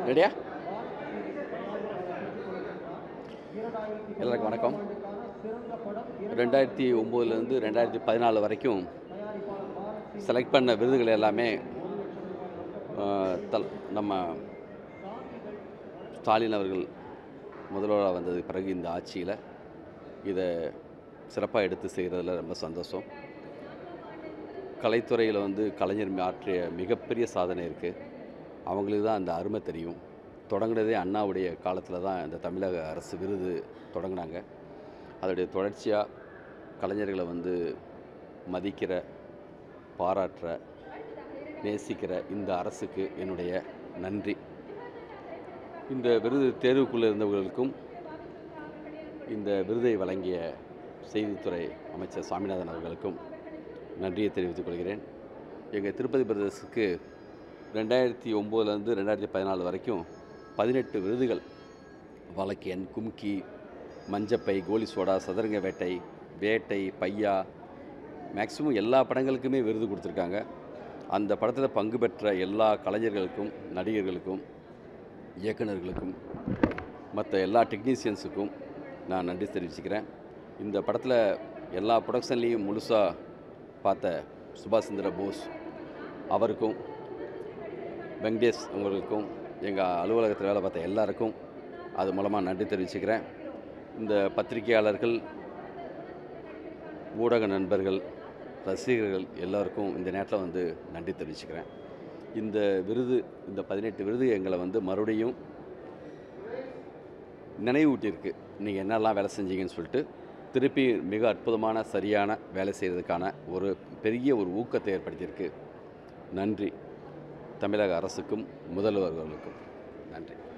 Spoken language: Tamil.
ரெடியா எல்லாருக்கும் வணக்கம் ரெண்டாயிரத்தி ஒம்போதுலேருந்து ரெண்டாயிரத்தி பதினாலு வரைக்கும் செலக்ட் பண்ண விருதுகள் எல்லாமே ஆஹ், தல் நம்ம ஸ்டாலின் அவர்கள் முதல்வராக வந்ததுக்கு பிறகு இந்த ஆட்சியில் இதை சிறப்பாக எடுத்து செய்கிறதுல ரொம்ப சந்தோஷம் கலைத்துறையில் வந்து கலைஞர் ஆற்றிய மிகப்பெரிய சாதனை இருக்குது அவங்களுக்கு தான் அந்த அருமை தெரியும் தொடங்கினதே அண்ணாவுடைய காலத்தில் தான் இந்த தமிழக அரசு விருது தொடங்கினாங்க அதோடைய தொடர்ச்சியாக கலைஞர்களை வந்து மதிக்கிற பாராட்டுற நேசிக்கிற இந்த அரசுக்கு என்னுடைய நன்றி இந்த விருது தேர்வுக்குள்ளே இருந்தவர்களுக்கும் இந்த விருதை வழங்கிய செய்தித்துறை அமைச்சர் சாமிநாதன் அவர்களுக்கும் நன்றியை தெரிவித்துக் கொள்கிறேன் எங்கள் திருப்பதி பிரதேசத்துக்கு ரெண்டாயிரத்தி ஒம்போதுலேருந்து ரெண்டாயிரத்தி பதினாலு வரைக்கும் பதினெட்டு விருதுகள் வழக்கியன் கும்கி மஞ்சப்பை கோலி சோடா சதுரங்க வேட்டை வேட்டை பையா மேக்ஸிமம் எல்லா படங்களுக்குமே விருது கொடுத்துருக்காங்க அந்த படத்தில் பங்கு பெற்ற எல்லா கலைஞர்களுக்கும் நடிகர்களுக்கும் இயக்குனர்களுக்கும் மற்ற எல்லா டெக்னீஷியன்ஸுக்கும் நான் நன்றி தெரிவிச்சுக்கிறேன் இந்த படத்தில் எல்லா ப்ரொடக்ஷன்லேயும் முழுசாக பார்த்த சுபாஷ் சந்திர போஸ் அவருக்கும் வெங்கடேஷ் அவங்களுக்கும் எங்கள் அலுவலகத்தில் வேலை பார்த்த எல்லாருக்கும் அது மூலமாக நன்றி தெரிவிச்சுக்கிறேன் இந்த பத்திரிகையாளர்கள் ஊடக நண்பர்கள் ரசிகர்கள் எல்லாருக்கும் இந்த நேரத்தில் வந்து நன்றி தெரிவிச்சுக்கிறேன் இந்த விருது இந்த பதினெட்டு விருது எங்களை வந்து மறுபடியும் நினைவூட்டியிருக்கு நீங்கள் என்னெல்லாம் வேலை செஞ்சீங்கன்னு சொல்லிட்டு திருப்பி மிக அற்புதமான சரியான வேலை செய்கிறதுக்கான ஒரு பெரிய ஒரு ஊக்கத்தை ஏற்படுத்தியிருக்கு நன்றி தமிழக அரசுக்கும் முதல்வர்களுக்கும் நன்றி